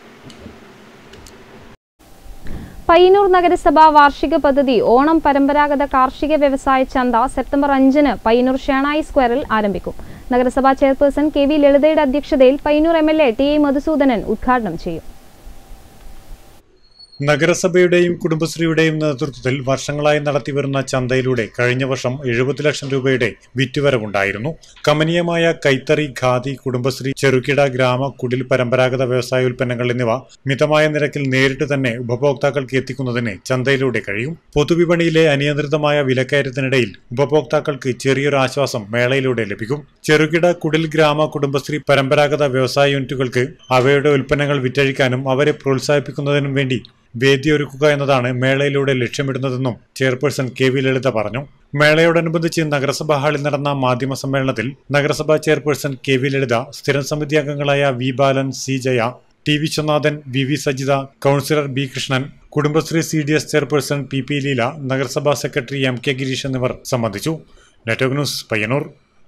[SPEAKER 7] പയ്യന്നൂർ നഗരസഭ വാർഷിക പദ്ധതി ഓണം പരമ്പരാഗത കാർഷിക വ്യവസായ ചന്ത സെപ്റ്റംബർ അഞ്ചിന് പയ്യന്നൂർ ഷേണായി സ്ക്വയറിൽ ആരംഭിക്കും നഗരസഭാ ചെയർപേഴ്സൺ കെ വി ലളിതയുടെ അധ്യക്ഷതയിൽ Payyanur M L A T A Madhusoodanan ഉദ്ഘാടനം ചെയ്യും
[SPEAKER 9] നഗരസഭയുടെയും കുടുംബശ്രീയുടെയും നേതൃത്വത്തിൽ വർഷങ്ങളായി നടത്തിവരുന്ന ചന്തയിലൂടെ കഴിഞ്ഞ വർഷം എഴുപത് ലക്ഷം രൂപയുടെ വിറ്റുവരവുണ്ടായിരുന്നു കമനീയമായ കൈത്തറി ഖാദി കുടുംബശ്രീ ചെറുകിട ഗ്രാമ കുടിൽ പരമ്പരാഗത വ്യവസായ ഉൽപ്പന്നങ്ങൾ എന്നിവ മിതമായ നിരക്കിൽ നേരിട്ട് തന്നെ ഉപഭോക്താക്കൾക്ക് എത്തിക്കുന്നതിന് ചന്തയിലൂടെ കഴിയും പൊതുവിപണിയിലെ അനിയന്ത്രിതമായ വിലക്കയറ്റത്തിനിടയിൽ ഉപഭോക്താക്കൾക്ക് ചെറിയൊരു ആശ്വാസം മേളയിലൂടെ ലഭിക്കും ചെറുകിട കുടിൽ ഗ്രാമ കുടുംബശ്രീ പരമ്പരാഗത വ്യവസായ യൂണിറ്റുകൾക്ക് അവയുടെ ഉൽപ്പന്നങ്ങൾ വിറ്റഴിക്കാനും അവരെ പ്രോത്സാഹിപ്പിക്കുന്നതിനും വേണ്ടി വേദിയൊരുക്കുക എന്നതാണ് മേളയിലൂടെ ലക്ഷ്യമിടുന്നതെന്നും ചെയർപേഴ്സൺ കെ വി ലളിത പറഞ്ഞു മേളയോടനുബന്ധിച്ച് നഗരസഭാ ഹാളിൽ നടന്ന മാധ്യമ സമ്മേളനത്തിൽ നഗരസഭാ ചെയർപേഴ്സൺ കെ വി ലളിത സ്ഥിരം സമിതി അംഗങ്ങളായ V Balan C Jaya T Viswanathan V V Sajitha councillor B Krishnan Kudumbashree C D S chairperson P P Leela നഗരസഭാ സെക്രട്ടറി എം കെ ഗിരീഷ് എന്നിവർ സംബന്ധിച്ചു നെറ്റ്വർക്ക് ന്യൂസ് പയ്യന്നൂർ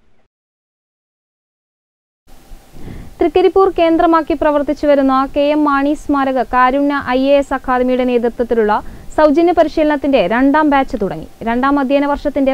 [SPEAKER 7] തൃക്കരിപ്പൂർ കേന്ദ്രമാക്കി പ്രവർത്തിച്ചു വരുന്ന കെ എം മാണി സ്മാരക കാരുണ്യ ഐ എ എസ് അക്കാദമിയുടെ നേതൃത്വത്തിലുള്ള സൗജന്യ പരിശീലനത്തിന്റെ രണ്ടാം ബാച്ച് തുടങ്ങി രണ്ടാം അധ്യയന വർഷത്തിന്റെ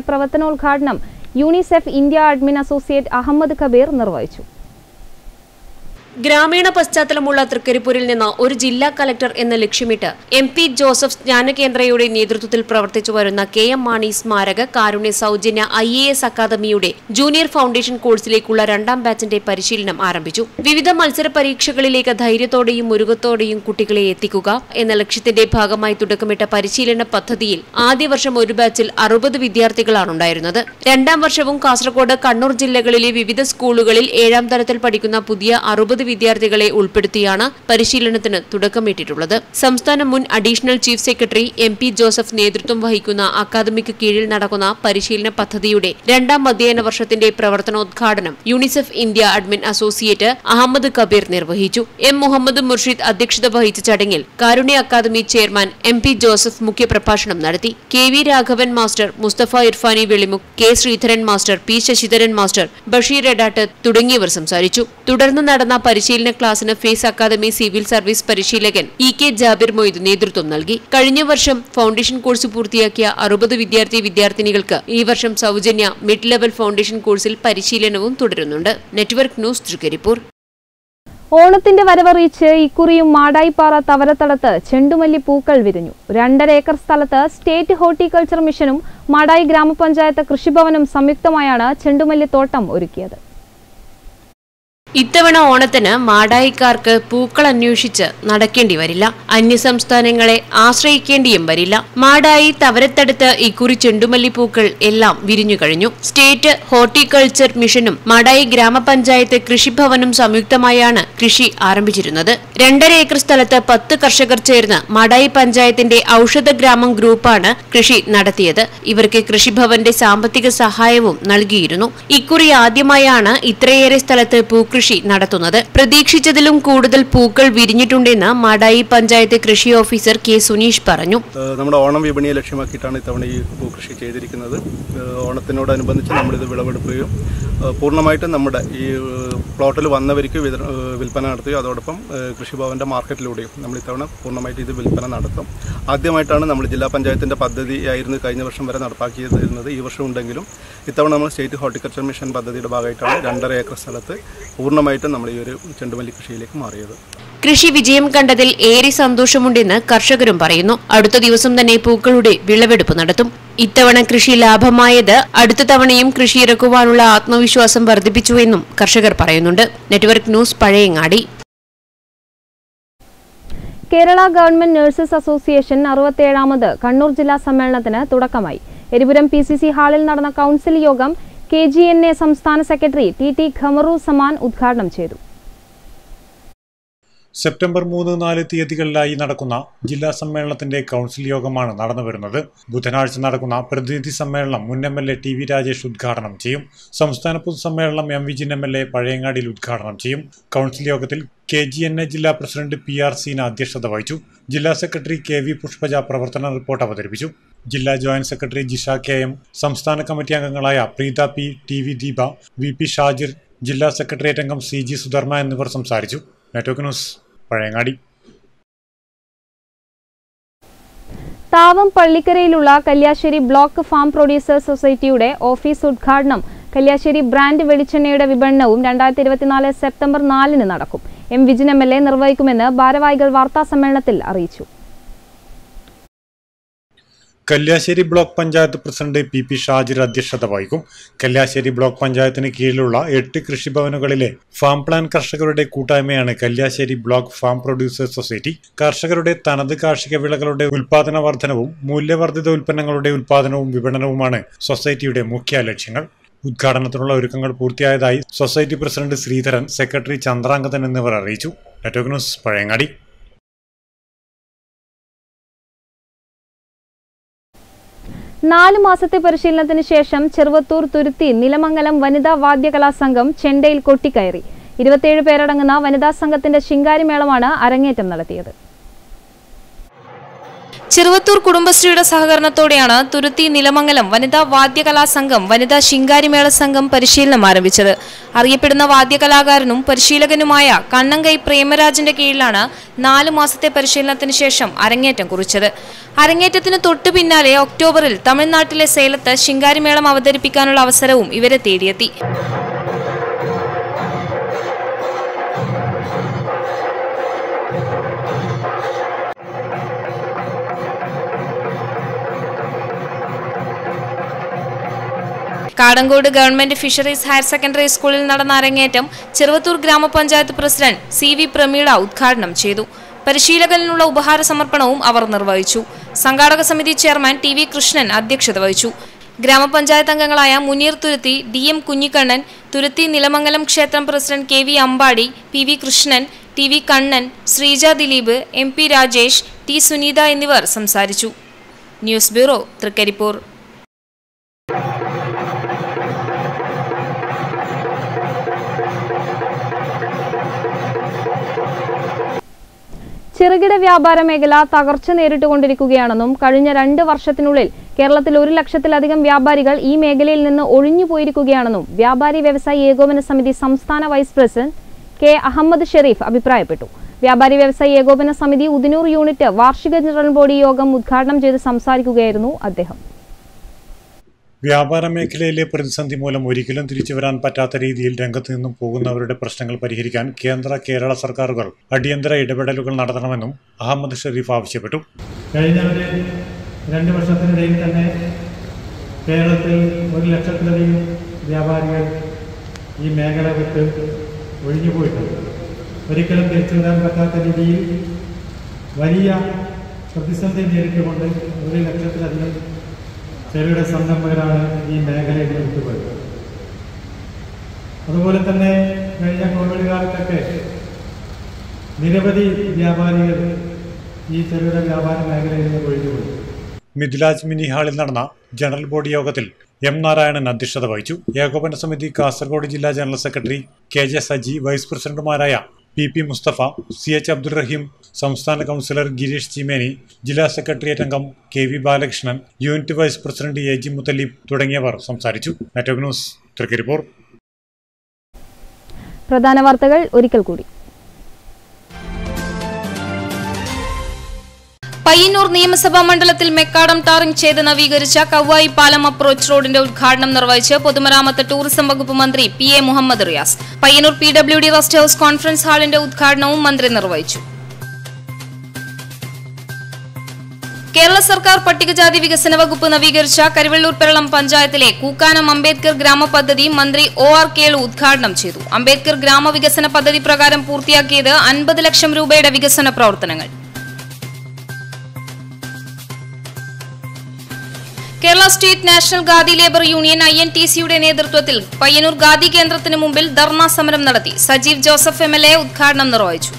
[SPEAKER 7] പ്രവർത്തനോദ്ഘാടനം UNICEF India admin associate Ahmed Kabir നിർവഹിച്ചു
[SPEAKER 12] ഗ്രാമീണ പശ്ചാത്തലമുള്ള തൃക്കരിപ്പൂരിൽ നിന്ന് ഒരു ജില്ലാ കലക്ടർ എന്ന ലക്ഷ്യമിട്ട് എം പി ജോസഫ് ജ്ഞാനകേന്ദ്രയുടെ നേതൃത്വത്തിൽ പ്രവർത്തിച്ചു വരുന്ന കെ എം മാണി സ്മാരക കാരുണ്യ സൗജന്യ ഐ എ എസ് അക്കാദമിയുടെ ജൂനിയർ ഫൗണ്ടേഷൻ കോഴ്സിലേക്കുള്ള രണ്ടാം ബാച്ചിന്റെ പരിശീലനം ആരംഭിച്ചു വിവിധ മത്സര പരീക്ഷകളിലേക്ക് ധൈര്യത്തോടെയും മുരുകത്തോടെയും കുട്ടികളെ എത്തിക്കുക എന്ന ലക്ഷ്യത്തിന്റെ ഭാഗമായി തുടക്കമിട്ട പരിശീലന പദ്ധതിയിൽ ആദ്യ വർഷം ഒരു ബാച്ചിൽ അറുപത് വിദ്യാർത്ഥികളാണ് ഉണ്ടായിരുന്നത് രണ്ടാം വർഷവും കാസർഗോഡ് കണ്ണൂർ ജില്ലകളിലെ വിവിധ സ്കൂളുകളിൽ ഏഴാം തരത്തിൽ പഠിക്കുന്ന പുതിയ അറുപത് വിദ്യാർത്ഥികളെ ഉൾപ്പെടുത്തിയാണ് പരിശീലനത്തിന് തുടക്കമിട്ടിട്ടുള്ളത് സംസ്ഥാന മുൻ additional chief secretary M P Joseph നേതൃത്വം വഹിക്കുന്ന അക്കാദമിക്ക് കീഴിൽ നടക്കുന്ന പരിശീലന പദ്ധതിയുടെ രണ്ടാം അധ്യയന വർഷത്തിന്റെ പ്രവർത്തനോദ്ഘാടനം UNICEF India admin associate Ahmed Kabir നിർവഹിച്ചു എം മുഹമ്മദ് മുർഷിദ് അധ്യക്ഷത വഹിച്ച ചടങ്ങിൽ Karunya academy chairman M P Joseph മുഖ്യപ്രഭാഷണം നടത്തി K V Raghavan master Mustafa Irfani Velimukh K Sreedharan master P Sasidharan master Basheer Edatt തുടങ്ങിയവർ സംസാരിച്ചു തുടർന്ന് നടന്ന പരിശീലന ക്ലാസിന് ഫേസ് അക്കാദമി സിവിൽ സർവീസ് പരിശീലകൻ ഇ കെ ജാബിർ മൊയ്ദ് നേതൃത്വം നൽകി കഴിഞ്ഞ വർഷം ഫൗണ്ടേഷൻ കോഴ്സ് പൂർത്തിയാക്കിയ അറുപത് വിദ്യാർത്ഥി വിദ്യാർത്ഥിനികൾക്ക് ഈ വർഷം സൗജന്യ മിഡ് ലെവൽ ഫൗണ്ടേഷൻ കോഴ്സിൽ പരിശീലനവും തുടരുന്നുണ്ട് നെറ്റ്വർക്ക് ന്യൂസ് തൃക്കരിപ്പൂർ
[SPEAKER 7] ഓണത്തിന്റെ വരവറിയിച്ച് ഇക്കുറിയും മാടായിപ്പാറ തവരത്തടത്ത് ചെണ്ടുമല്ലി പൂക്കൾ വിരിഞ്ഞു രണ്ടര ഏക്കർ സ്ഥലത്ത് സ്റ്റേറ്റ് ഹോർട്ടിക്കൾച്ചർ മിഷനും മാടായി ഗ്രാമപഞ്ചായത്ത് കൃഷിഭവനും സംയുക്തമായാണ് ചെണ്ടുമല്ലി തോട്ടം ഒരുക്കിയത്
[SPEAKER 12] ഇത്തവണ ഓണത്തിന് മാടായിക്കാർക്ക് പൂക്കൾ അന്വേഷിച്ച് നടക്കേണ്ടി വരില്ല അന്യസംസ്ഥാനങ്ങളെ ആശ്രയിക്കേണ്ടിയും വരില്ല മാടായി തവരത്തടുത്ത് ഇക്കുറി ചെണ്ടുമല്ലി പൂക്കൾ എല്ലാം വിരിഞ്ഞു കഴിഞ്ഞു സ്റ്റേറ്റ് ഹോർട്ടിക്കൾച്ചർ മിഷനും മാടായി ഗ്രാമപഞ്ചായത്ത് കൃഷിഭവനും സംയുക്തമായാണ് കൃഷി ആരംഭിച്ചിരുന്നത് രണ്ടര ഏക്കർ സ്ഥലത്ത് പത്ത് കർഷകർ ചേർന്ന് മാടായി പഞ്ചായത്തിന്റെ ഔഷധ ഗ്രാമം ഗ്രൂപ്പാണ് കൃഷി നടത്തിയത് ഇവർക്ക് കൃഷിഭവന്റെ സാമ്പത്തിക സഹായവും നൽകിയിരുന്നു ഇക്കുറി ആദ്യമായാണ് ഇത്രയേറെ സ്ഥലത്ത് പൂക്കൃഷി നടത്തുന്നത് പ്രതീക്ഷിച്ചതിലും കൂടുതൽ പൂക്കൾ വിരിഞ്ഞിട്ടുണ്ടെന്ന് മാടായി പഞ്ചായത്ത് കൃഷി ഓഫീസർ കെ സുനീഷ് പറഞ്ഞു
[SPEAKER 19] ഏഹ് നമ്മുടെ ഓണം വിപണിയെ ലക്ഷ്യമാക്കിയിട്ടാണ് ഇത്തവണ ഈ പൂക്കൃഷി ചെയ്തിരിക്കുന്നത് ഏഹ് ഓണത്തിനോടനുബന്ധിച്ച് നമ്മളിത് വിളവെടുക്കുകയും ഏഹ് പൂർണ്ണമായിട്ടും നമ്മുടെ ഈ ഏഹ് പ്ലോട്ടിൽ വന്നവർക്ക് വിതര- ഏഹ് വിൽപ്പന നടത്തുകയും അതോടൊപ്പം ഏഹ് കൃഷിഭവന്റെ മാർക്കറ്റിലൂടെയും നമ്മൾ ഇത്തവണ പൂർണ്ണമായിട്ട് ഇത് വിൽപ്പന നടത്തും ആദ്യമായിട്ടാണ് നമ്മൾ ജില്ലാ പഞ്ചായത്തിന്റെ പദ്ധതിയായിരുന്നു കഴിഞ്ഞ വർഷം വരെ നടപ്പാക്കിയിരുന്നത് ഈ വർഷം ഉണ്ടെങ്കിലും ഇത്തവണ നമ്മൾ സ്റ്റേറ്റ് ഹോർട്ടിക്കൾച്ചർ മിഷൻ പദ്ധതിയുടെ ഭാഗമായിട്ടാണ് രണ്ടര ഏക്കർ സ്ഥലത്ത് പൂർണ്ണമായിട്ടും നമ്മൾ ഈ ഒരു ചെണ്ടുമല്ലി കൃഷിയിലേക്ക് മാറിയത്
[SPEAKER 12] കൃഷി വിജയം കണ്ടതിൽ ഏറെ സന്തോഷമുണ്ടെന്ന് കർഷകരും പറയുന്നു അടുത്ത ദിവസം തന്നെ പൂക്കളുടെ വിളവെടുപ്പ് നടത്തും ഇത്തവണ കൃഷി ലാഭമായത് അടുത്ത തവണയും കൃഷി ഇറക്കുവാനുള്ള ആത്മവിശ്വാസം വർദ്ധിപ്പിച്ചുവെന്നും കർഷകർ പറയുന്നുണ്ട് network news Pazhayangadi
[SPEAKER 7] Kerala government nurses association അറുപത്തേഴാമത് കണ്ണൂർ ജില്ലാ സമ്മേളനത്തിന് തുടക്കമായി എരിപുരം പി സി സി ഹാളിൽ നടന്ന കൗൺസിൽ യോഗം കെ ജി എൻ എ സംസ്ഥാന സെക്രട്ടറി ടി ടി ഖമറു സമാൻ ഉദ്ഘാടനം ചെയ്തു
[SPEAKER 9] സെപ്റ്റംബർ മൂന്ന് നാല് തീയതികളിലായി നടക്കുന്ന ജില്ലാ സമ്മേളനത്തിന്റെ കൗൺസിൽ യോഗമാണ് നടന്നു വരുന്നത് ബുധനാഴ്ച നടക്കുന്ന പ്രതിനിധി സമ്മേളനം മുൻ M L A T V Rajesh ഉദ്ഘാടനം ചെയ്യും സംസ്ഥാന പൊതുസമ്മേളനം M Vijin M L A പഴയങ്ങാടിയിൽ ഉദ്ഘാടനം ചെയ്യും കൗൺസിൽ യോഗത്തിൽ കെ ജി എൻ എ ജില്ലാ പ്രസിഡന്റ് പി ആർ സീന അധ്യക്ഷത വഹിച്ചു ജില്ലാ സെക്രട്ടറി കെ വി പുഷ്പജ പ്രവർത്തന റിപ്പോർട്ട് അവതരിപ്പിച്ചു ജില്ലാ joint secretary Jisha K M സംസ്ഥാന കമ്മിറ്റി അംഗങ്ങളായ Preetha P T V Deepa V P Shajir ജില്ലാ സെക്രട്ടേറിയറ്റ് അംഗം സി ജി സുധർമ്മ എന്നിവർ സംസാരിച്ചു നെറ്റ്വർക്ക് ന്യൂസ് പഴയങ്ങാടി
[SPEAKER 7] താവം പള്ളിക്കരയിലുള്ള കല്യാശ്ശേരി ബ്ലോക്ക് ഫാം പ്രൊഡ്യൂസേഴ്സ് സൊസൈറ്റിയുടെ ഓഫീസ് ഉദ്ഘാടനം കല്യാശ്ശേരി ബ്രാൻഡ് വെളിച്ചെണ്ണയുടെ വിപണനവും രണ്ടായിരത്തി ഇരുപത്തിനാല് സെപ്റ്റംബർ നാലിന് നടക്കും M Vijin M L A നിർവഹിക്കുമെന്ന് ഭാരവാഹികൾ വാർത്താ സമ്മേളനത്തിൽ അറിയിച്ചു
[SPEAKER 9] Kalliasseri block panchayat president P P Shajir അധ്യക്ഷത വഹിക്കും കല്യാശ്ശേരി ബ്ലോക്ക് പഞ്ചായത്തിന് കീഴിലുള്ള എട്ട് കൃഷിഭവനുകളിലെ ഫാം പ്ലാൻ കർഷകരുടെ കൂട്ടായ്മയാണ് Kalliasseri block farm producers society കർഷകരുടെ തനത് കാർഷിക വിളകളുടെ ഉൽപാദന വർധനവും മൂല്യവർദ്ധിത ഉൽപ്പന്നങ്ങളുടെ ഉൽപാദനവും വിപണനവുമാണ് സൊസൈറ്റിയുടെ മുഖ്യ ലക്ഷ്യങ്ങൾ ഉദ്ഘാടനത്തിനുള്ള ഒരുക്കങ്ങൾ പൂർത്തിയായതായി society president Sreedharan secretary Chandrangathan എന്നിവർ അറിയിച്ചു നെറ്റ്വർക്ക് ന്യൂസ് പഴയങ്ങാടി
[SPEAKER 7] നാല് മാസത്തെ പരിശീലനത്തിന് ശേഷം ചെറുവത്തൂർ തുരുത്തി നിലമംഗലം വനിതാ വാദ്യകലാ സംഘം ചെണ്ടയിൽ കൊട്ടിക്കയറി ഇരുപത്തിയേഴ് പേരടങ്ങുന്ന വനിതാ സംഘത്തിന്റെ ശിങ്കാരിമേളമാണ് അരങ്ങേറ്റം നടത്തിയത്
[SPEAKER 8] ചെറുവത്തൂർ കുടുംബശ്രീയുടെ സഹകരണത്തോടെയാണ് തുരുത്തി നിലമംഗലം വനിതാ വാദ്യകലാ സംഘം വനിതാ ശിങ്കാരിമേള സംഘം പരിശീലനം ആരംഭിച്ചത് അറിയപ്പെടുന്ന വാദ്യകലാകാരനും പരിശീലകനുമായ കണ്ണങ്കൈ പ്രേമരാജന്റെ കീഴിലാണ് നാല് മാസത്തെ പരിശീലനത്തിന് ശേഷം അരങ്ങേറ്റം കുറിച്ചത് അരങ്ങേറ്റത്തിന് തൊട്ടു പിന്നാലെ ഒക്ടോബറിൽ തമിഴ്നാട്ടിലെ സേലത്ത് ശിങ്കാരിമേളം അവതരിപ്പിക്കാനുള്ള അവസരവും ഇവരെ തേടിയെത്തി Kadankode government fisheries higher secondary സ്കൂളിൽ നടന്ന അരങ്ങേറ്റം ചെറുവത്തൂർ ഗ്രാമപഞ്ചായത്ത് പ്രസിഡന്റ് സി വി പ്രമീള ഉദ്ഘാടനം ചെയ്തു പരിശീലകനുള്ള ഉപഹാര സമർപ്പണവും അവർ നിർവഹിച്ചു സംഘാടക സമിതി ചെയർമാൻ ടി വി കൃഷ്ണൻ അധ്യക്ഷത വഹിച്ചു ഗ്രാമപഞ്ചായത്ത് അംഗങ്ങളായ മുനീർ തുരുത്തി ഡി എം കുഞ്ഞിക്കണ്ണൻ തുരുത്തി നിലമംഗലം ക്ഷേത്രം president K V Ambadi P V Krishnan T V Kannan Sreeja Dileep M P Rajesh T Suneetha എന്നിവർ സംസാരിച്ചു ന്യൂസ് ബ്യൂറോ തൃക്കരിപ്പൂർ
[SPEAKER 7] ചെറുകിട വ്യാപാര മേഖല തകർച്ച നേരിട്ടുകൊണ്ടിരിക്കുകയാണെന്നും കഴിഞ്ഞ രണ്ട് വർഷത്തിനുള്ളിൽ കേരളത്തിൽ ഒരു ലക്ഷത്തിലധികം വ്യാപാരികൾ ഈ മേഖലയിൽ നിന്ന് ഒഴിഞ്ഞു പോയിരിക്കുകയാണെന്നും വ്യാപാരി വ്യവസായി ഏകോപന സമിതി സംസ്ഥാന vice president K Ahmed Sherif അഭിപ്രായപ്പെട്ടു വ്യാപാരി വ്യവസായി ഏകോപന സമിതി ഉദിനൂർ യൂണിറ്റ് വാർഷിക ജനറൽ ബോഡി യോഗം ഉദ്ഘാടനം ചെയ്ത് സംസാരിക്കുകയായിരുന്നു അദ്ദേഹം
[SPEAKER 9] വ്യാപാര മേഖലയിലെ പ്രതിസന്ധി മൂലം ഒരിക്കലും തിരിച്ചു വരാൻ പറ്റാത്ത രീതിയിൽ രംഗത്ത് നിന്നും പോകുന്നവരുടെ പ്രശ്നങ്ങൾ പരിഹരിക്കാൻ കേന്ദ്ര കേരള സർക്കാരുകൾ അടിയന്തര ഇടപെടലുകൾ നടത്തണമെന്നും അഹമ്മദ് ഷെരീഫ് ആവശ്യപ്പെട്ടു
[SPEAKER 20] കഴിഞ്ഞ ഒരു രണ്ട് വർഷത്തിനിടയിൽ തന്നെ കേരളത്തിൽ ഒരു ലക്ഷത്തിലധികം വ്യാപാരികൾ ഈ മേഖല വിട്ട് ഒഴിഞ്ഞു പോയിട്ടുണ്ട് ഒരിക്കലും തിരിച്ചു വരാൻ പറ്റാത്ത രീതിയിൽ വലിയ പ്രതിസന്ധി നേരിട്ടുകൊണ്ട് ഒരു ലക്ഷത്തിലധികം ചെറുകിട സംരംഭകരാണ് ഈ മേഖലയിൽ വിട്ടുപോയത് അതുപോലെ തന്നെ കഴിഞ്ഞ കോവിഡ് കാലത്തൊക്കെ നിരവധി വ്യാപാരികൾ ഈ ചെറുകിട വ്യാപാര മേഖലയിൽ നിന്ന് ഒഴിഞ്ഞുപോയി
[SPEAKER 9] മിഥിലാജ് മിനി ഹാളിൽ നടന്ന ജനറൽ ബോഡി യോഗത്തിൽ എം നാരായണൻ അധ്യക്ഷത വഹിച്ചു ഏകോപന സമിതി കാസർഗോഡ് ജില്ലാ general secretary K J Saji vice പ്രസിഡന്റുമാരായ P P Mustafa C H Abdul Rahim സംസ്ഥാന കൗൺസിലർ ഗിരീഷ് ചിമേനി ജില്ലാ സെക്രട്ടേറിയറ്റ് അംഗം K V Balakrishnan unit vice president A G Muthaleeb തുടങ്ങിയവർ സംസാരിച്ചു നെറ്റ്വർക്ക് ന്യൂസ് തൃക്കരിപ്പൂർ
[SPEAKER 7] പ്രധാന വാർത്തകൾ ഒരിക്കൽ കൂടി
[SPEAKER 8] പയ്യന്നൂർ നിയമസഭാ മണ്ഡലത്തിൽ മെക്കാടം ടാറിംഗ് ചെയ്ത് നവീകരിച്ച കവ്വായി പാലം അപ്രോച്ച് റോഡിന്റെ ഉദ്ഘാടനം നിർവഹിച്ച് പൊതുമരാമത്ത് ടൂറിസം വകുപ്പ് മന്ത്രി P A Muhammad Riyas Payyanur P W D rest house conference ഹാളിന്റെ ഉദ്ഘാടനവും മന്ത്രി നിർവഹിച്ചു കേരള സർക്കാർ പട്ടികജാതി വികസന വകുപ്പ് നവീകരിച്ച കരിവെള്ളൂർ പെരളം പഞ്ചായത്തിലെ കൂക്കാനം അംബേദ്കർ ഗ്രാമപദ്ധതി മന്ത്രി ഒ ആർ കേളു ഉദ്ഘാടനം ചെയ്തു അംബേദ്കർ ഗ്രാമവികസന പദ്ധതി പ്രകാരം പൂർത്തിയാക്കിയത് അൻപത് ലക്ഷം രൂപയുടെ വികസന പ്രവർത്തനങ്ങൾ Kerala state national khadi labour union I N T സിയുടെ നേതൃത്വത്തിൽ പയ്യന്നൂർ ഖാദി കേന്ദ്രത്തിന് മുമ്പിൽ ധർണാ സമരം നടത്തി Sajeev Joseph M L A ഉദ്ഘാടനം നിർവഹിച്ചു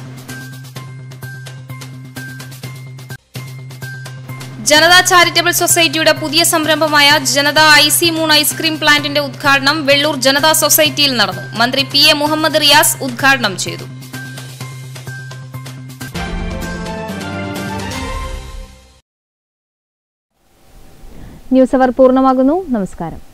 [SPEAKER 8] ജനതാ ചാരിറ്റബിൾ സൊസൈറ്റിയുടെ പുതിയ സംരംഭമായ ജനത ഐ സി മൂൺ ഐസ്ക്രീം പ്ലാന്റിന്റെ ഉദ്ഘാടനം വെള്ളൂർ ജനതാ സൊസൈറ്റിയിൽ നടന്നു മന്ത്രി പി എ മുഹമ്മദ് റിയാസ് ഉദ്ഘാടനം ചെയ്തു
[SPEAKER 7] ന്യൂസ് അവർ പൂർണ്ണമാകുന്നു നമസ്കാരം